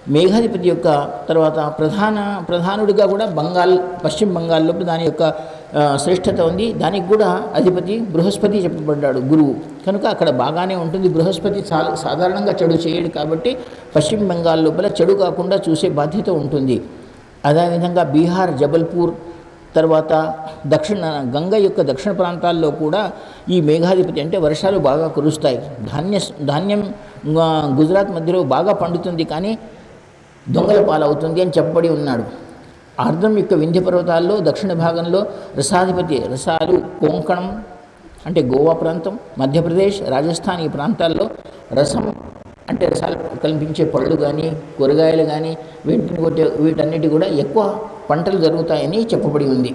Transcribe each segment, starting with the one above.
మేఘాధిపతి యొక్క తర్వాత ప్రధాన ప్రధానుడిగా కూడా బంగాల్ పశ్చిమ బంగాల్లో దాని యొక్క ఆ, శ్రేష్టత ఉంది దానికి కూడా అధిపతి బృహస్పతి చెప్పబడ్డాడు గురువు కనుక అక్కడ బాగానే ఉంటుంది బృహస్పతి చాలా సాధారణంగా చెడు చేయడు కాబట్టి పశ్చిమ బెంగాల్ లోపల చెడు కాకుండా చూసే బాధ్యత ఉంటుంది అదేవిధంగా బీహార్ జబల్పూర్ తర్వాత దక్షిణ గంగ యొక్క దక్షిణ ప్రాంతాల్లో కూడా ఈ మేఘాధిపతి అంటే వర్షాలు బాగా కురుస్తాయి ధాన్య ధాన్యం ఆ, గుజరాత్ మధ్యలో బాగా పండుతుంది కానీ దొంగల పాలవుతుంది అని చెప్పబడి ఉన్నాడు ఆర్ద్రం యొక్క వింధ్య పర్వతాల్లో దక్షిణ భాగంలో రసాధిపతి రసాలు కోంకణం అంటే గోవా ప్రాంతం మధ్యప్రదేశ్ రాజస్థాన్ ఈ ప్రాంతాల్లో రసం అంటే రసాలు కల్పించే పళ్ళు కానీ కూరగాయలు కానీ వీటిని కొట్టే వీటన్నిటి కూడా ఎక్కువ పంటలు జరుగుతాయని చెప్పబడి ఉంది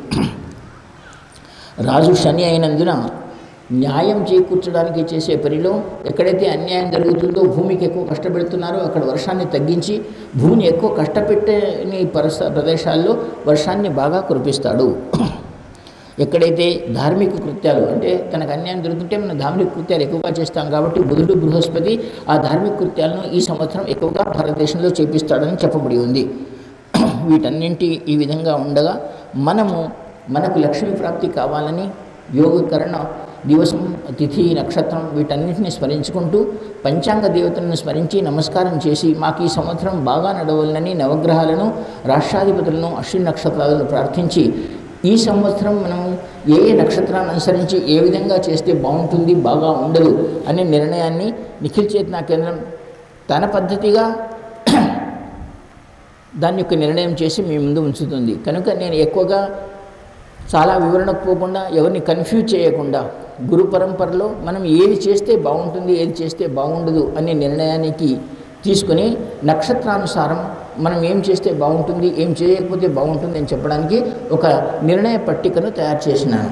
రాజు శని అయినందున న్యాయం చేకూర్చడానికి చేసే పనిలో ఎక్కడైతే అన్యాయం జరుగుతుందో భూమికి ఎక్కువ కష్టపెడుతున్నారో అక్కడ వర్షాన్ని తగ్గించి భూమిని ఎక్కువ కష్టపెట్టని పరిస ప్రదేశాల్లో వర్షాన్ని బాగా కురిపిస్తాడు ఎక్కడైతే ధార్మిక కృత్యాలు అంటే తనకు అన్యాయం జరుగుతుంటే మనం ధార్మిక కృత్యాలు ఎక్కువగా చేస్తాం కాబట్టి బుధుడు బృహస్పతి ఆ ధార్మిక కృత్యాలను ఈ సంవత్సరం ఎక్కువగా భారతదేశంలో చేపిస్తాడని చెప్పబడి ఉంది వీటన్నింటి ఈ విధంగా ఉండగా మనము మనకు లక్ష్మీ ప్రాప్తి కావాలని యోగకరణ దివసం తిథి నక్షత్రం వీటన్నిటిని స్మరించుకుంటూ పంచాంగ దేవతలను స్మరించి నమస్కారం చేసి మాకు ఈ సంవత్సరం బాగా నడవాలని నవగ్రహాలను రాష్ట్రాధిపతులను అశ్విని నక్షత్రాలను ప్రార్థించి ఈ సంవత్సరం మనము ఏ ఏ నక్షత్రాన్ని అనుసరించి ఏ విధంగా చేస్తే బాగుంటుంది బాగా ఉండదు అనే నిర్ణయాన్ని నిఖిల్ చేతనా కేంద్రం తన పద్ధతిగా దాని యొక్క నిర్ణయం చేసి మీ ముందు ఉంచుతుంది కనుక నేను ఎక్కువగా చాలా వివరణకు పోకుండా ఎవరిని కన్ఫ్యూజ్ చేయకుండా గురు పరంపరలో మనం ఏది చేస్తే బాగుంటుంది ఏది చేస్తే బాగుండదు అనే నిర్ణయానికి తీసుకుని నక్షత్రానుసారం మనం ఏం చేస్తే బాగుంటుంది ఏం చేయకపోతే బాగుంటుంది అని చెప్పడానికి ఒక నిర్ణయ పట్టికను తయారు చేసినాను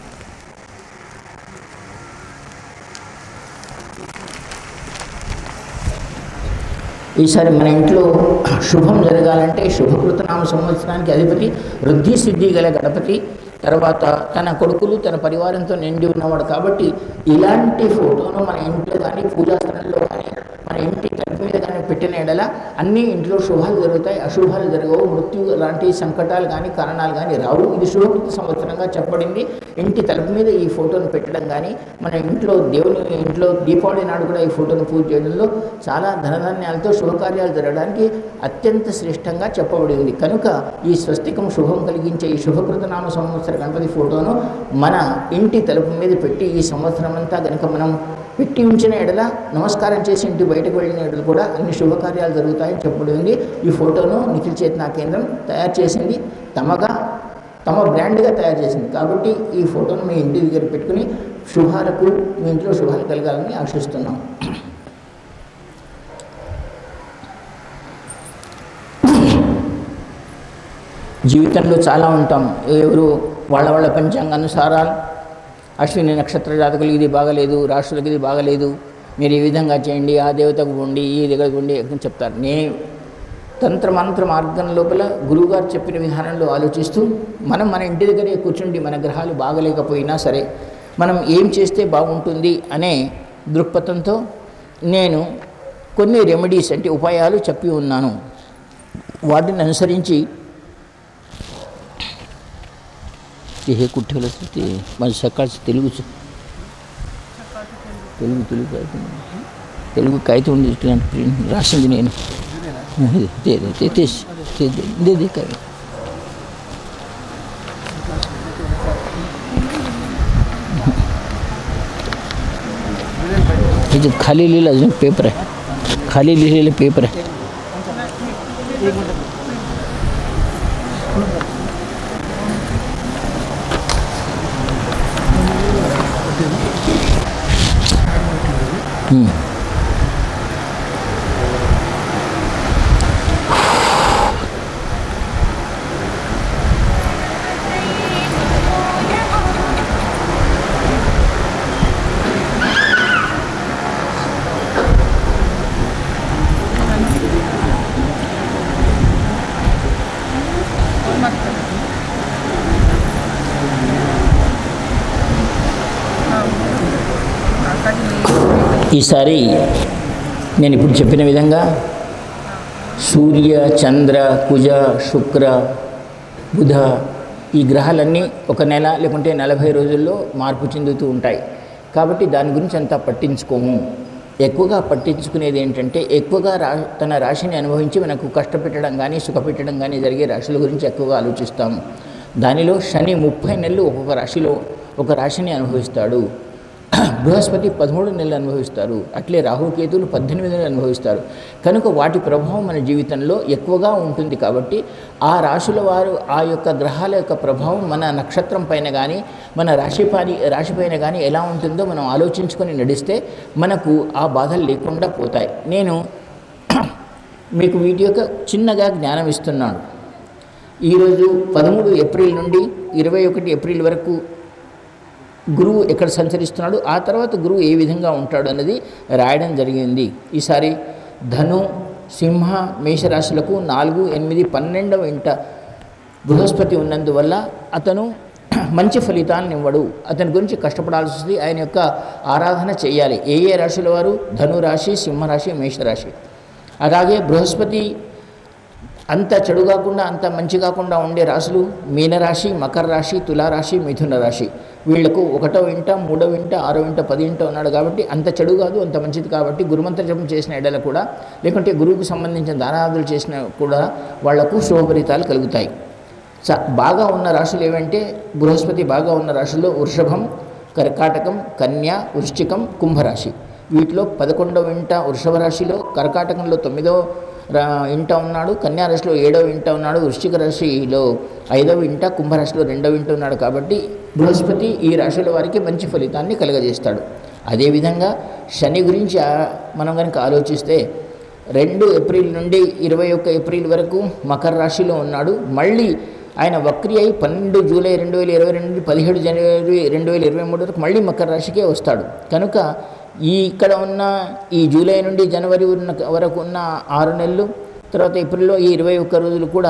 ఈసారి మన ఇంట్లో శుభం జరగాలంటే శుభకృతనామ సంవత్సరానికి అధిపతి వృద్ధి సిద్ధి గల గణపతి తర్వాత తన కొడుకులు తన పరివారంతో నిండి ఉన్నవాడు కాబట్టి ఇలాంటి ఫోటోను మన ఇంట్లో కానీ పూజా స్థలంలో కానీ మన ఇంటి తలుపు మీద కానీ పెట్టిన ఎడల అన్ని ఇంట్లో శుభాలు జరుగుతాయి అశుభాలు జరగవు మృత్యు లాంటి సంకటాలు కానీ కారణాలు కానీ రావు ఇది శుభకృత సంవత్సరంగా చెప్పబడింది ఇంటి తలుపు మీద ఈ ఫోటోను పెట్టడం కానీ మన ఇంట్లో దేవుని ఇంట్లో దీపావళి నాడు కూడా ఈ ఫోటోను పూజ చేయడంలో చాలా ధనధాన్యాలతో శుభకార్యాలు జరగడానికి అత్యంత శ్రేష్టంగా చెప్పబడి ఉంది కనుక ఈ స్వస్తికం శుభం కలిగించే ఈ శుభకృత నామ సంవత్సర గణపతి ఫోటోను మన ఇంటి తలుపు మీద పెట్టి ఈ సంవత్సరం అంతా కనుక మనం పెట్టి ఉంచిన ఎడల నమస్కారం చేసి ఇంటి బయటకు వెళ్ళిన ఎడల కూడా అన్ని శుభకార్యాలు జరుగుతాయని చెప్పబడి ఉంది ఈ ఫోటోను నిఖిల్ చేతనా కేంద్రం తయారు చేసింది తమగా తమ బ్రాండ్గా తయారు చేసింది కాబట్టి ఈ ఫోటోను మీ ఇంటి దగ్గర పెట్టుకుని శుభాలకు మీ ఇంట్లో శుభాలు కలగాలని ఆశిస్తున్నాం జీవితంలో చాలా ఉంటాం ఎవరు వాళ్ళ వాళ్ళ పంచాంగ అనుసారాలు అశ్విని నక్షత్ర జాతకులు ఇది బాగలేదు రాష్ట్రులకు ఇది బాగలేదు మీరు ఈ విధంగా చేయండి ఆ దేవతకు ఉండి ఈ దగ్గరకు ఉండి అని చెప్తారు నేను తంత్ర మంత్ర మార్గం లోపల గురువుగారు చెప్పిన విధానంలో ఆలోచిస్తూ మనం మన ఇంటి దగ్గరే కూర్చుండి మన గ్రహాలు బాగలేకపోయినా సరే మనం ఏం చేస్తే బాగుంటుంది అనే దృక్పథంతో నేను కొన్ని రెమెడీస్ అంటే ఉపాయాలు చెప్పి ఉన్నాను వాటిని అనుసరించి हे कुठे ठेवलं असतं ते माझं सकाळचं तेलुगूचं తెలుగు తెలుగు కాగితం తెలుగు కాగితం ఉంది ఇట్లాంటి ప్రింట్ రాసింది నేను తే తే తీసి దే దే కాగితం याच्यात खाली लिहिलं अजून पेपर आहे खाली लिहिलेलं पेपर आहे हम्म. ఈసారి నేను ఇప్పుడు చెప్పిన విధంగా సూర్య చంద్ర కుజ శుక్ర బుధ ఈ గ్రహాలన్నీ ఒక నెల లేకుంటే నలభై రోజుల్లో మార్పు చెందుతూ ఉంటాయి కాబట్టి దాని గురించి అంతా పట్టించుకోము ఎక్కువగా పట్టించుకునేది ఏంటంటే ఎక్కువగా రా తన రాశిని అనుభవించి మనకు కష్టపెట్టడం కానీ సుఖపెట్టడం కానీ జరిగే రాశుల గురించి ఎక్కువగా ఆలోచిస్తాము దానిలో శని ముప్పై నెలలు ఒక్కొక్క రాశిలో ఒక రాశిని అనుభవిస్తాడు బృహస్పతి పదమూడు నెలలు అనుభవిస్తారు అట్లే రాహుకేతువులు పద్దెనిమిది నెలలు అనుభవిస్తారు కనుక వాటి ప్రభావం మన జీవితంలో ఎక్కువగా ఉంటుంది కాబట్టి ఆ రాశుల వారు ఆ యొక్క గ్రహాల యొక్క ప్రభావం మన నక్షత్రం పైన కానీ మన రాశి పని రాశి పైన కానీ ఎలా ఉంటుందో మనం ఆలోచించుకొని నడిస్తే మనకు ఆ బాధలు లేకుండా పోతాయి నేను మీకు వీటి యొక్క చిన్నగా జ్ఞానం ఇస్తున్నాను ఈరోజు పదమూడు ఏప్రిల్ నుండి ఇరవై ఒకటి ఏప్రిల్ వరకు గురువు ఎక్కడ సంచరిస్తున్నాడు ఆ తర్వాత గురువు ఏ విధంగా ఉంటాడు అన్నది రాయడం జరిగింది ఈసారి ధను సింహ మేషరాశులకు నాలుగు ఎనిమిది పన్నెండవ ఇంట బృహస్పతి ఉన్నందువల్ల అతను మంచి ఫలితాలను ఇవ్వడు అతని గురించి కష్టపడాల్సి వస్తుంది ఆయన యొక్క ఆరాధన చేయాలి ఏ ఏ రాశుల వారు ధను రాశి సింహరాశి మేషరాశి అలాగే బృహస్పతి అంత చెడు కాకుండా అంత మంచి కాకుండా ఉండే రాశులు మీనరాశి మకర రాశి తులారాశి మిథున రాశి వీళ్లకు ఒకటో ఇంట మూడో ఇంట ఆరో ఇంట పది ఇంట ఉన్నాడు కాబట్టి అంత చెడు కాదు అంత మంచిది కాబట్టి గురుమంత్ర జపం చేసిన ఎడల కూడా లేకుంటే గురువుకు సంబంధించిన దానాదులు చేసిన కూడా వాళ్లకు శుభఫలితాలు కలుగుతాయి స బాగా ఉన్న రాశులు ఏవంటే బృహస్పతి బాగా ఉన్న రాశుల్లో వృషభం కర్కాటకం కన్య వృశ్చికం కుంభరాశి వీటిలో పదకొండవ ఇంట వృషభ రాశిలో కర్కాటకంలో తొమ్మిదో రా ఇంట ఉన్నాడు కన్యా రాశిలో ఏడవ ఇంట ఉన్నాడు వృశ్చిక రాశిలో ఐదవ ఇంట కుంభరాశిలో రెండవ ఇంట ఉన్నాడు కాబట్టి బృహస్పతి ఈ రాశుల వారికి మంచి ఫలితాన్ని కలుగజేస్తాడు అదేవిధంగా శని గురించి ఆ- మనం కనుక ఆలోచిస్తే రెండు ఏప్రిల్ నుండి ఇరవై ఒక్క ఏప్రిల్ వరకు మకర రాశిలో ఉన్నాడు మళ్ళీ ఆయన వక్రి అయి పన్నెండు జూలై రెండు వేల ఇరవై రెండు నుండి పదిహేడు జనవరి రెండు వేల ఇరవై మూడు వరకు మళ్ళీ మకర రాశికే వస్తాడు కనుక ఈ ఇక్కడ ఉన్న ఈ జూలై నుండి జనవరి ఉన్న వరకు ఉన్న ఆరు నెలలు తర్వాత ఏప్రిల్లో ఈ ఇరవై ఒక్క రోజులు కూడా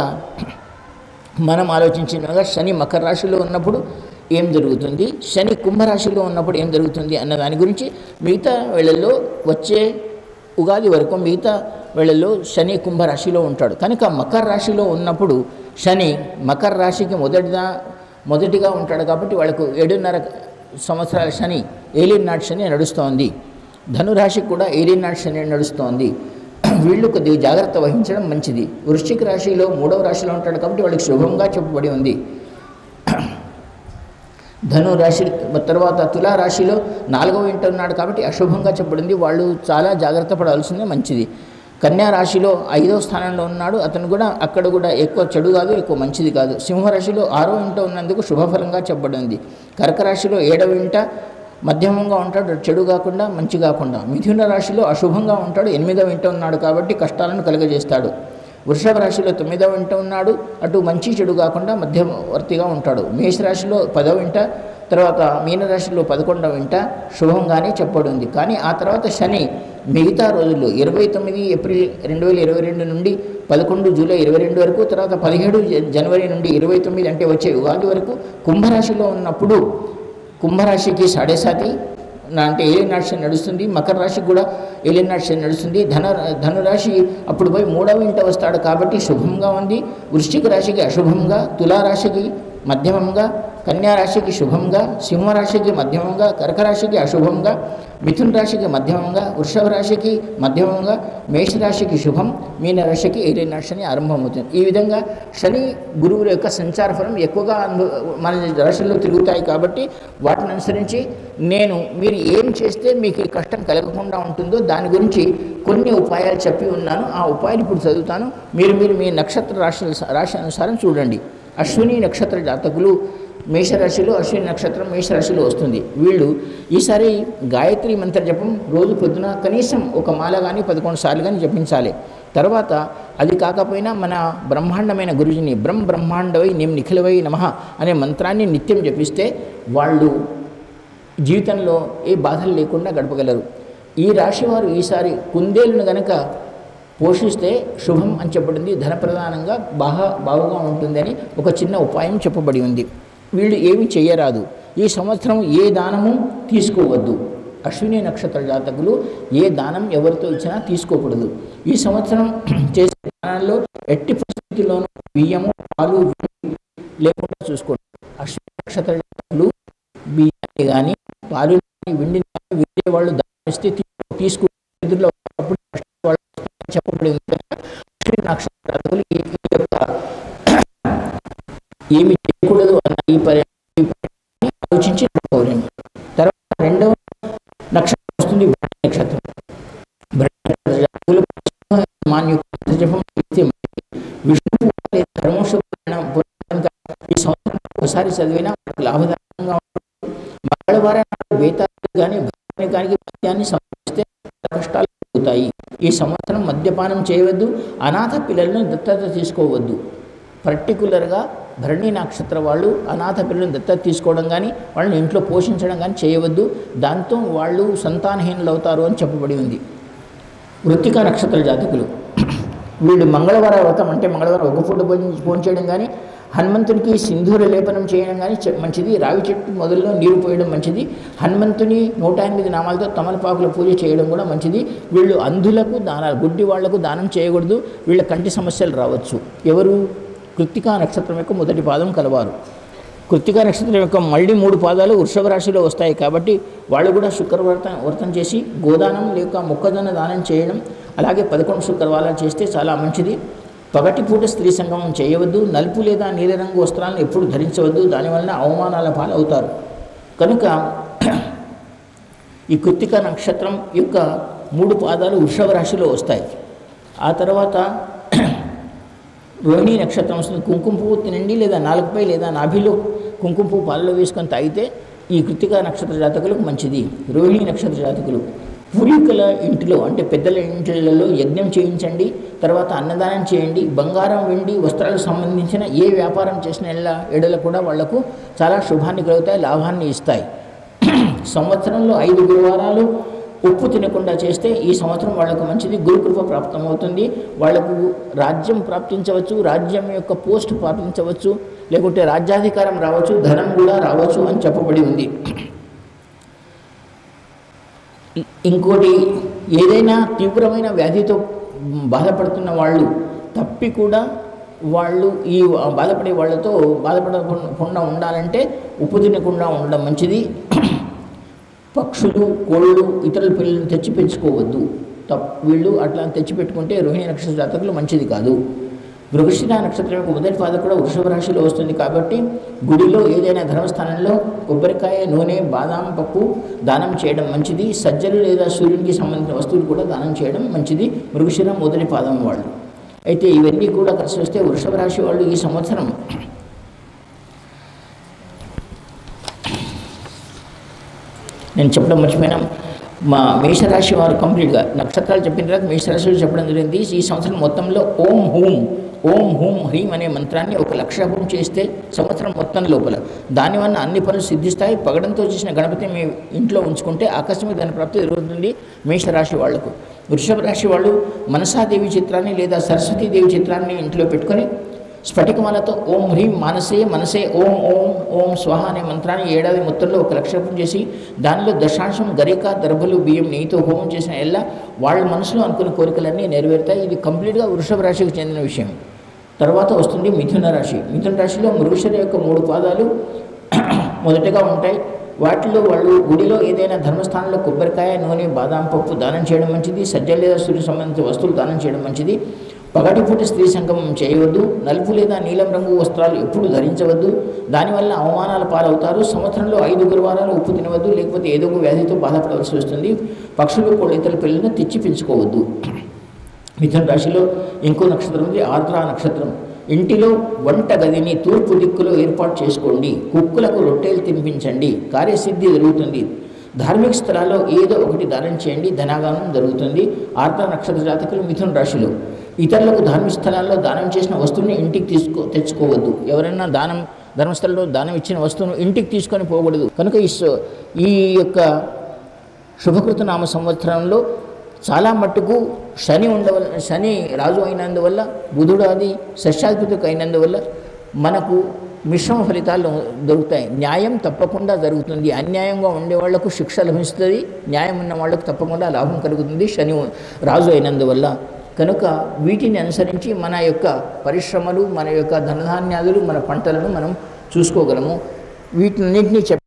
మనం ఆలోచించినగా శని మకర రాశిలో ఉన్నప్పుడు ఏం జరుగుతుంది శని కుంభరాశిలో ఉన్నప్పుడు ఏం జరుగుతుంది అన్న దాని గురించి మిగతా వేళల్లో వచ్చే ఉగాది వరకు మిగతా వేళల్లో శని కుంభరాశిలో ఉంటాడు కనుక మకర రాశిలో ఉన్నప్పుడు శని మకర రాశికి మొదటిగా మొదటిగా ఉంటాడు కాబట్టి వాళ్ళకు ఏడున్నర సంవత్సరాల శని ఏలియన్ నాట్ శని నడుస్తోంది ధనురాశికి కూడా ఏలియన్ నాట్ శని నడుస్తోంది వీళ్ళు కొద్దిగా జాగ్రత్త వహించడం మంచిది వృశ్చిక రాశిలో మూడవ రాశిలో ఉంటాడు కాబట్టి వాళ్ళకి శుభంగా చెప్పబడి ఉంది ధను రాశి తర్వాత తులా రాశిలో నాలుగవ ఇంట ఉన్నాడు కాబట్టి అశుభంగా చెప్పబడింది వాళ్ళు చాలా జాగ్రత్త పడాల్సిందే మంచిది కన్యా రాశిలో ఐదవ స్థానంలో ఉన్నాడు అతను కూడా అక్కడ కూడా ఎక్కువ చెడు కాదు ఎక్కువ మంచిది కాదు సింహరాశిలో ఆరో ఇంట ఉన్నందుకు శుభఫలంగా చెప్పబడింది కర్క రాశిలో ఏడవ ఇంట మధ్యమంగా ఉంటాడు చెడు కాకుండా మంచి కాకుండా మిథున రాశిలో అశుభంగా ఉంటాడు ఎనిమిదవ ఇంట ఉన్నాడు కాబట్టి కష్టాలను కలుగజేస్తాడు వృషభ రాశిలో తొమ్మిదవ ఇంట ఉన్నాడు అటు మంచి చెడు కాకుండా మధ్యవర్తిగా ఉంటాడు మేషరాశిలో పదవ ఇంట తర్వాత మీనరాశిలో పదకొండవ ఇంట శుభంగానే చెప్పబడింది కానీ ఆ తర్వాత శని మిగతా రోజుల్లో ఇరవై తొమ్మిది ఏప్రిల్ రెండు వేల ఇరవై రెండు నుండి పదకొండు జూలై ఇరవై రెండు వరకు తర్వాత పదిహేడు జ- జనవరి నుండి ఇరవై తొమ్మిది అంటే వచ్చే ఉగాది వరకు కుంభరాశిలో ఉన్నప్పుడు కుంభరాశికి సాడే సాతి నా- అంటే ఏలినాటి శని నడుస్తుంది మకర రాశికి కూడా ఏలినాటి శని నడుస్తుంది ధన ధనురాశి అప్పుడు పోయి మూడవ ఇంట వస్తాడు కాబట్టి శుభంగా ఉంది వృశ్చిక రాశికి అశుభంగా తులారాశికి మధ్యమంగా కన్యా రాశికి శుభంగా సింహరాశికి మధ్యమంగా కర్క రాశికి అశుభంగా మిథున రాశికి మధ్యమంగా వృషభ రాశికి మధ్యమంగా మేషరాశికి శుభం మీన రాశికి ఏలినాటి శని ఆరంభమవుతుంది ఈ విధంగా శని గురువుల యొక్క సంచార ఫలం ఎక్కువగా అను- మన రాశుల్లో తిరుగుతాయి కాబట్టి వాటిని అనుసరించి నేను మీరు ఏం చేస్తే మీకు ఈ కష్టం కలగకుండా ఉంటుందో దాని గురించి కొన్ని ఉపాయాలు చెప్పి ఉన్నాను ఆ ఉపాయాలు ఇప్పుడు చదువుతాను మీరు మీరు మీ నక్షత్ర రాశి రాశి అనుసారం చూడండి అశ్విని నక్షత్ర జాతకులు మేషరాశిలో అశ్విని నక్షత్రం మేషరాశిలో వస్తుంది వీళ్ళు ఈసారి గాయత్రి మంత్ర జపం రోజు పొద్దున కనీసం ఒక మాల కానీ పదకొండు సార్లు కానీ జపించాలి తర్వాత అది కాకపోయినా మన బ్రహ్మాండమైన గురుజుని బ్రహ్మ బ్రహ్మాండవై నిమ్ నిఖిలవై నమః అనే మంత్రాన్ని నిత్యం జపిస్తే వాళ్ళు జీవితంలో ఏ బాధలు లేకుండా గడపగలరు ఈ రాశి వారు ఈసారి కుందేలును గనక పోషిస్తే శుభం అని చెప్పబడింది ధన ప్రధానంగా బాగా బాగుగా ఉంటుందని ఒక చిన్న ఉపాయం చెప్పబడి ఉంది వీళ్ళు ఏమి చేయరాదు ఈ సంవత్సరం ఏ దానము తీసుకోవద్దు అశ్విని నక్షత్ర జాతకులు ఏ దానం ఎవరితో ఇచ్చినా తీసుకోకూడదు ఈ సంవత్సరం చేసే దానిలో ఎట్టి పరిస్థితుల్లోనూ బియ్యము పాలు వెన్న లేకుండా చూసుకోండి అశ్విని నక్షత్ర జాతకులు బియ్యాన్ని కానీ పాలు కానీ వెండిని కానీ వేరే వాళ్ళు దానం ఇస్తే తీసుకో- తీసుకు ఎదురులో ఉన్నప్పుడు వాళ్ళు చెప్పబడి ఉంది కనుక అశ్విని నక్షత్ర జాతకులు ఈ ఈ యొక్క ఏమి చేయకూడదు అన్న ఈ పరి ఈ పరిణామాన్ని ఆలోచించి నడుకోవాలండి తర్వాత రెండవ నక్షత్రం వస్తుంది భరణి నక్షత్రం భరణి నక్షత్ర జాతకులు మాన్యుక్త జపం చేస్తే మంచిది. విష్ణు పురాణ లేదా ధర్మోష పురాణం పురాణం కనుక ఈ సంవత్సరం ఒకసారి చదివినా మనకు లాభదాయకంగా ఉంటుంది మంగళవారం నాడు వేతాలు కానీ భక్తిని కానీ మద్యాన్ని సమర్పిస్తే కష్టాలు కలుగుతాయి ఈ సంవత్సరం మద్యపానం చేయవద్దు అనాథ పిల్లలను దత్తత తీసుకోవద్దు పర్టికులర్గా భరణి నక్షత్ర వాళ్ళు అనాథ పిల్లలను దత్తత తీసుకోవడం కానీ వాళ్ళని ఇంట్లో పోషించడం కానీ చేయవద్దు దాంతో వాళ్ళు సంతానహీనులు అవుతారు అని చెప్పబడి ఉంది వృత్తిక నక్షత్ర జాతకులు వీళ్ళు మంగళవారం వ్రతం అంటే మంగళవారం ఒక పూట భోజనం భోజనం చేయడం కానీ హనుమంతునికి సింధూర లేపనం చేయడం కానీ చె- మంచిది రావి చెట్టు మొదల్లో నీరు పోయడం మంచిది హనుమంతుని నూట ఎనిమిది నామాలతో తమలపాకుల పూజ చేయడం కూడా మంచిది వీళ్ళు అంధులకు దానాలు గుడ్డి వాళ్లకు దానం చేయకూడదు వీళ్ళ కంటి సమస్యలు రావచ్చు ఎవరు కృత్తికా నక్షత్రం యొక్క మొదటి పాదం కలవారు కృత్తికా నక్షత్రం యొక్క మళ్ళీ మూడు పాదాలు వృషభ రాశిలో వస్తాయి కాబట్టి వాళ్ళు కూడా శుక్రవ్రతం వ్రతం చేసి గోదానం లేక మొక్కజొన్న దానం చేయడం అలాగే పదకొండు శుక్రవారాలు చేస్తే చాలా మంచిది పగటిపూట స్త్రీ సంగమం చేయవద్దు నలుపు లేదా నీలిరంగు వస్త్రాలను ఎప్పుడు ధరించవద్దు దానివలన అవమానాల పాలవుతారు కనుక ఈ కృత్తిక నక్షత్రం యొక్క మూడు పాదాలు వృషభ రాశిలో వస్తాయి ఆ తర్వాత రోహిణి నక్షత్రం వస్తుంది కుంకుమ పువ్వు తినండి లేదా నాలుగుపై లేదా నాభిలో కుంకుమ పువ్వు పాలలో వేసుకొని తాగితే ఈ కృతిక నక్షత్ర జాతకులకు మంచిది రోహిణి నక్షత్ర జాతకులు పూర్వీకుల ఇంటిలో అంటే పెద్దల ఇంటిలలో యజ్ఞం చేయించండి తర్వాత అన్నదానం చేయండి బంగారం వెండి వస్త్రాలకు సంబంధించిన ఏ వ్యాపారం చేసిన ఎడల ఎడల కూడా వాళ్లకు చాలా శుభాన్ని కలుగుతాయి లాభాన్ని ఇస్తాయి సంవత్సరంలో ఐదు గురువారాలు ఉప్పు తినకుండా చేస్తే ఈ సంవత్సరం వాళ్ళకు మంచిది గురుకృప ప్రాప్తమవుతుంది వాళ్లకు రాజ్యం ప్రాప్తించవచ్చు రాజ్యం యొక్క పోస్ట్ ప్రాప్తించవచ్చు లేకుంటే రాజ్యాధికారం రావచ్చు ధనం కూడా రావచ్చు అని చెప్పబడి ఉంది ఇ- ఇంకోటి ఏదైనా తీవ్రమైన వ్యాధితో బాధపడుతున్న వాళ్ళు తప్పి కూడా వాళ్ళు ఈ బాధపడే వాళ్ళతో బాధపడకుండా ఉండాలంటే ఉప్పు తినకుండా ఉండడం మంచిది పక్షులు కోళ్ళు ఇతరుల పిల్లలను తెచ్చి పెంచుకోవద్దు తప్ వీళ్ళు అట్లా తెచ్చి పెట్టుకుంటే రోహిణి నక్షత్ర జాతకులు మంచిది కాదు మృగశిర నక్షత్రం యొక్క మొదటి పాద కూడా వృషభ రాశిలో వస్తుంది కాబట్టి గుడిలో ఏదైనా ధర్మస్థానంలో కొబ్బరికాయ నూనె బాదాం పప్పు దానం చేయడం మంచిది సజ్జలు లేదా సూర్యునికి సంబంధించిన వస్తువులు కూడా దానం చేయడం మంచిది మృగశిర మొదటి పాదం వాళ్ళు అయితే ఇవన్నీ కూడా కలిసి వస్తే వృషభ రాశి వాళ్ళు ఈ సంవత్సరం నేను చెప్పడం మర్చిపోయినా మా మేషరాశి వారు కంప్లీట్గా నక్షత్రాలు చెప్పిన తర్వాత మేషరాశి చెప్పడం జరిగింది ఈ సంవత్సరం మొత్తంలో ఓం హూం ఓం హూం హ్రీం అనే మంత్రాన్ని ఒక లక్ష హూం చేస్తే సంవత్సరం మొత్తం లోపల దానివల్ల అన్ని పనులు సిద్ధిస్తాయి పగడంతో చేసిన గణపతి మీ ఇంట్లో ఉంచుకుంటే ఆకస్మిక దాని ప్రాప్తి జరుగుతుంది మేషరాశి వాళ్లకు వృషభ రాశి వాళ్ళు మనసాదేవి చిత్రాన్ని లేదా సరస్వతీదేవి చిత్రాన్ని ఇంట్లో పెట్టుకొని స్ఫటికమాలతో ఓం హ్రీం మానసే మనసే ఓం ఓం ఓం స్వహ అనే మంత్రాన్ని ఏడాది మొత్తంలో ఒక లక్షపం చేసి దానిలో దశాంశం గరిక దర్భలు బియ్యం నెయ్యితో హోమం చేసిన ఎల్లా వాళ్ళ మనసులో అనుకున్న కోరికలన్నీ నెరవేరుతాయి ఇది కంప్లీట్గా వృషభ రాశికి చెందిన విషయం తర్వాత వస్తుంది మిథున రాశి మిథున రాశిలో మృగశిర యొక్క మూడు పాదాలు మొదటగా ఉంటాయి వాటిలో వాళ్ళు గుడిలో ఏదైనా ధర్మస్థానంలో కొబ్బరికాయ నూనె బాదాం పప్పు దానం చేయడం మంచిది సజ్జ లేదా సూర్య సంబంధించిన వస్తువులు దానం చేయడం మంచిది పగటిపూట స్త్రీ సంగమం చేయవద్దు నలుపు లేదా నీలం రంగు వస్త్రాలు ఎప్పుడు ధరించవద్దు దానివల్ల అవమానాల పాలవుతారు సంవత్సరంలో ఐదు గురువారాలు ఉప్పు తినవద్దు లేకపోతే ఏదో ఒక వ్యాధితో బాధపడవలసి వస్తుంది పక్షులు కూడా ఇతర పిల్లలను తెచ్చి పెంచుకోవద్దు మిథున రాశిలో ఇంకో నక్షత్రం ఉంది ఆర్ద్ర నక్షత్రం ఇంటిలో వంట గదిని తూర్పు దిక్కులో ఏర్పాటు చేసుకోండి కుక్కులకు రొట్టెలు తినిపించండి కార్యసిద్ధి జరుగుతుంది ధార్మిక స్థలాల్లో ఏదో ఒకటి దానం చేయండి ధనాగానం జరుగుతుంది ఆర్ద్ర నక్షత్ర జాతకులు మిథున రాశిలో ఇతరులకు ధార్మిక స్థలాల్లో దానం చేసిన వస్తువుని ఇంటికి తీసుకో తెచ్చుకోవద్దు ఎవరైనా దానం ధర్మస్థలంలో దానం ఇచ్చిన వస్తువును ఇంటికి తీసుకొని పోకూడదు కనుక ఈ స- ఈ యొక్క శుభకృత నామ సంవత్సరంలో చాలా మట్టుకు శని ఉండవల్ల శని రాజు అయినందువల్ల బుధుడు అది షష్టాధిపతికి అయినందువల్ల మనకు మిశ్రమ ఫలితాలు దొరుకుతాయి న్యాయం తప్పకుండా జరుగుతుంది అన్యాయంగా ఉండే వాళ్లకు శిక్ష లభిస్తుంది న్యాయం ఉన్న వాళ్లకు తప్పకుండా లాభం కలుగుతుంది శని రాజు అయినందువల్ల కనుక వీటిని అనుసరించి మన యొక్క పరిశ్రమలు మన యొక్క ధనధాన్యాదులు మన పంటలను మనం చూసుకోగలము వీటినన్నింటినీ చెప్